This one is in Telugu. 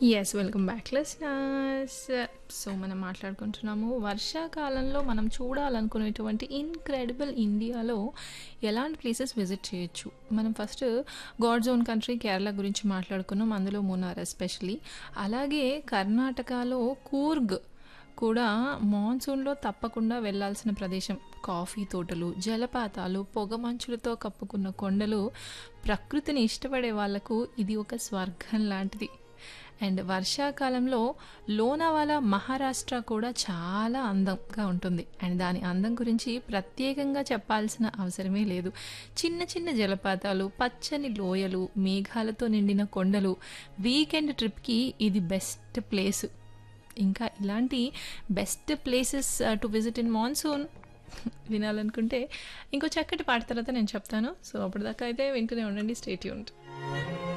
Yes. Welcome back listeners. So, మనం మాట్లాడుకుంటున్నాము వర్షాకాలంలో మనం చూడాలనుకునేటువంటి ఇన్‌క్రెడిబుల్ ఇండియాలో ఎలాంటి ప్లేసెస్ విజిట్ చేయొచ్చు. మనం first God's own country Kerala గురించి మాట్లాడుకున్నాం. అందులో మున్నార్ ఎస్పెషల్లీ. అలాగే కర్ణాటకలో కూర్గ్ కూడా మాన్సూన్‌లో తప్పకుండా వెళ్ళాల్సిన ప్రదేశం. కాఫీ తోటలు, జలపాతాలు, పొగమంచులతో కప్పుకున్న కొండలు, ప్రకృతిని ఇష్టపడే వాళ్ళకు ఇది ఒక స్వర్గం లాంటిది. అండ్ వర్షాకాలంలో లోనావాలా మహారాష్ట్ర కూడా చాలా అందంగా ఉంటుంది. అండ్ దాని అందం గురించి ప్రత్యేకంగా చెప్పాల్సిన అవసరమే లేదు. చిన్న చిన్న జలపాతాలు, పచ్చని లోయలు, మేఘాలతో నిండిన కొండలు, వీకెండ్ ట్రిప్‌కి ఇది బెస్ట్ ప్లేసు. ఇంకా ఇలాంటి best places to visit in monsoon వినాలనుకుంటే ఇంకో చక్కటి పాట తర్వాత నేను చెప్తాను. సో, అప్పటిదాకా అయితే వింటూనే ఉండండి. Stay tuned.